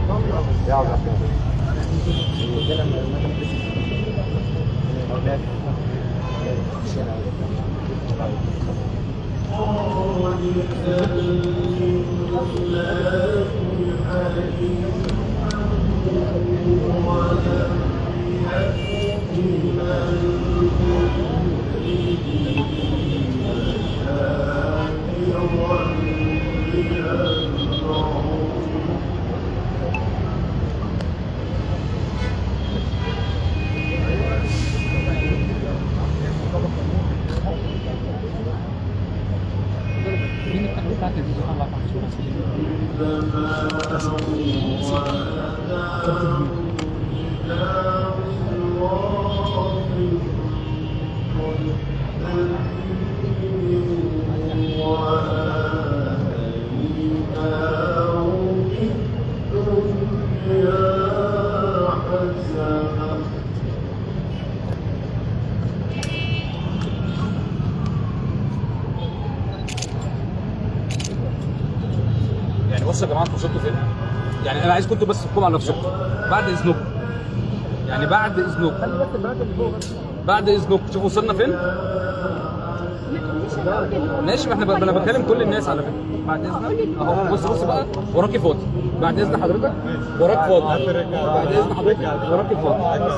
يعني بصوا يا جماعه انتوا وصلتوا فين؟ يعني انا عايزكم انتوا بس تحكموا على نفسكم بعد اذنكم يعني بعد اذنكم بعد اذنكم شوفوا وصلنا فين؟ ماشي ما احنا ب- انا بكلم كل الناس على فكره بعد اذنك اهو بص بص بقى وراكي فاضي بعد اذن حضرتك وراك فاضي بعد اذن حضرتك وراكي فاضي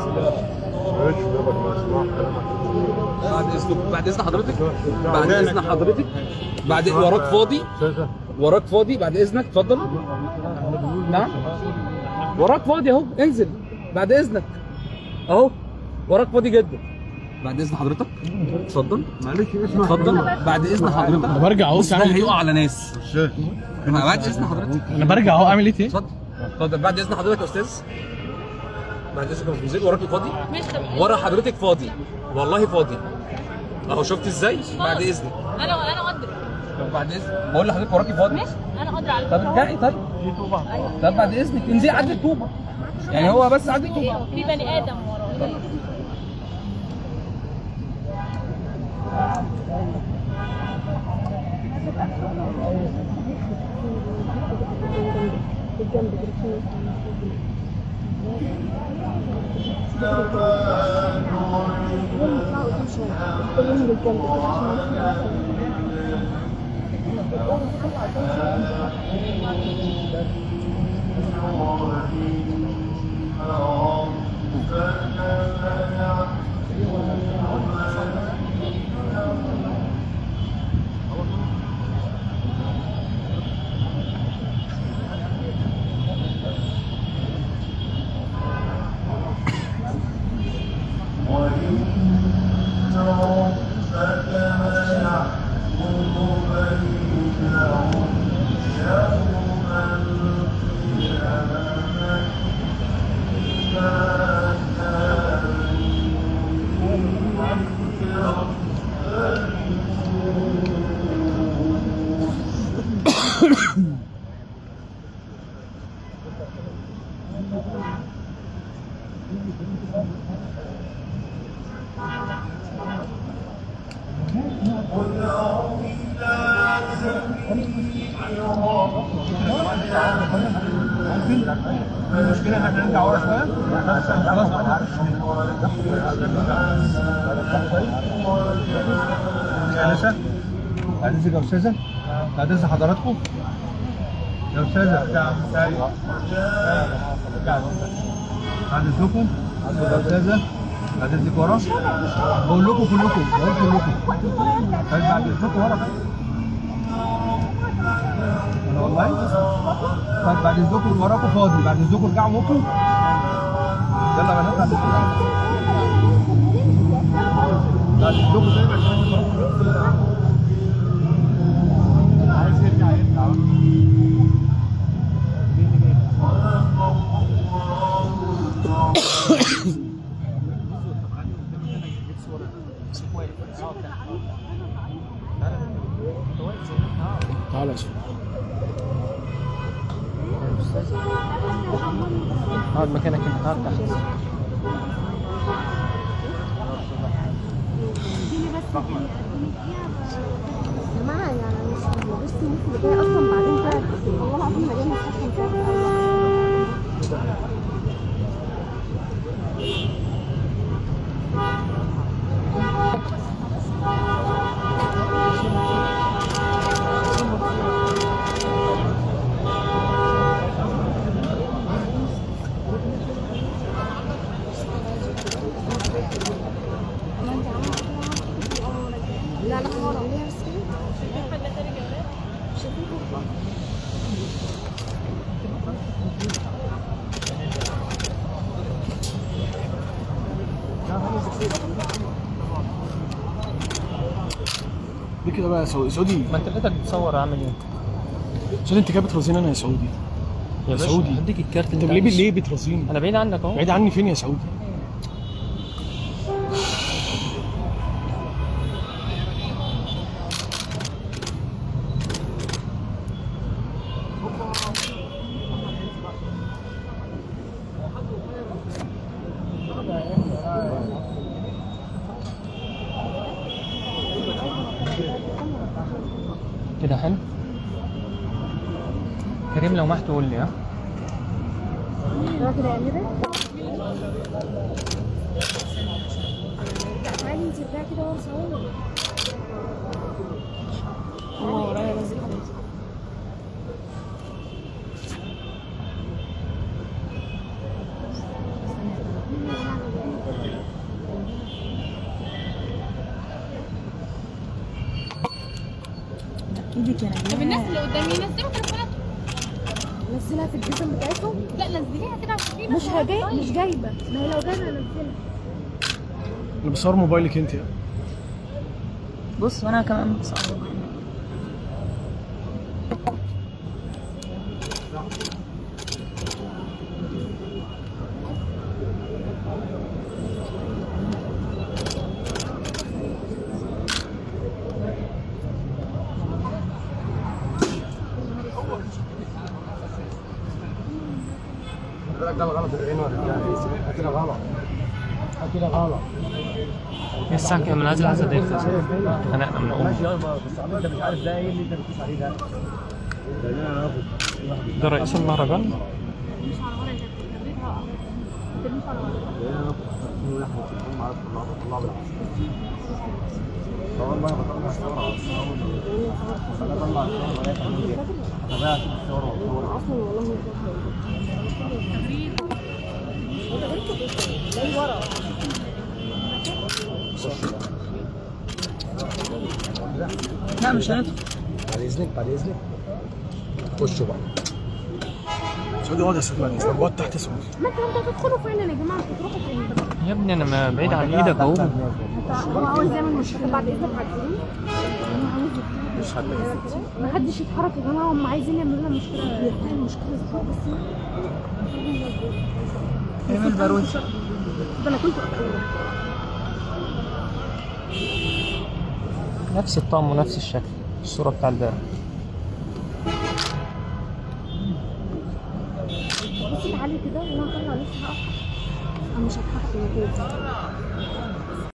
بعد اذنك بعد اذن حضرتك بعد اذن حضرتك بعد وراك فاضي وراك فاضي بعد اذنك اتفضل نعم وراك فاضي اهو انزل بعد اذنك اهو وراك فاضي جدا بعد اذن حضرتك اتفضل معلش اسمع اتفضل بعد اذن حضرتك انا برجع اهو بص ده اعمل ايه هيقع على ناس بعد اذن حضرتك انا برجع اهو اعمل ايه تاني اتفضل اتفضل بعد اذن حضرتك يا استاذ بعد اذنك يا أستاذ زيد وراكي فاضي ورا حضرتك فاضي والله فاضي اهو شفت ازاي بعد اذنك انا انا قادره طب بعد اذنك بقول لحضرتك وراكي فاضي ماشي انا قادره على طب ارجعي طيب طب بعد اذنك انزلي عدي الطوبه يعني هو بس عدي الطوبه إيه، في بني ادم ورا المشكله ان احنا نرجع ورا شويه خلاص انسه بعد اذنك يا استاذه بعد اذن حضراتكم يا استاذه بعد اذنكم يا استاذه بعد اذنك ورا بقول لكم كلكم بقول كلكم طيب بعد اذنكم ورا انا والله طب بعد اذنكم وراكم فاضي بعد اذنكم ارجعوا ممكن يلا يا بنات بعد اذنكم بعد اذنكم زي ما عايز يرجع يرجع تعالى يا شيخ اقعد مكانك انت تعال تحت يا جماعه يعني مش بصي الناس اللي جايه اصلا بعدين تعب والله العظيم مليانه صحه ليه كده بقى يا سعودي سعودي ما انت لقيتك بتصور عامل ايه؟ سعودي انت كده بترازيني انا يا سعودي يا باشا سعودي. هديك الكارت انت اللي ليه عايزه. ليه بترازيني انا بعيد عنك اهو بعيد عني فين يا سعودي كده حلو كريم لو محت قول لي ها هو كده يا أميرة عادي انت ارجعي كده ورا ثواني اه ورايا لازم ايدك يا طب الناس اللي قدامي ينزلوا تليفوناتهم نزلها في الجزم بتاعتهم لا نزليها كده عشان في ناس مش هجاي مش جايبه ما هي لو جايبه انزلها انا بصور موبايلك انت يعني. بص وانا كمان بصور هي الساعة كام انا نازل عايز اضيف خنقنا من امي ده رئيس المهرجان لا مش هندخل بعد اذنك بعد اذنك خشوا بقى سعودي اقعد يا سيدي بعد اذنك اقعد تحت يا سعودي ما انتوا انتوا هتدخلوا فين يا جماعه انتوا تروحوا فين يا ابني انا ما بعيد عن ايدك اهو هو عاوز يعمل مشكله بعد اذنك عايزين انا عاوز مش ما حدش يتحرك يا جماعه هم عايزين يعملوا لنا مشكله يفتحوا المشكله ازاي بس اعمل بارود ده انا كنت أقول. نفس الطقم ونفس الشكل الصورة بتاع البارح بصي تعالي كده وانا هطلع لسه هقف انا مش هتحرك من كده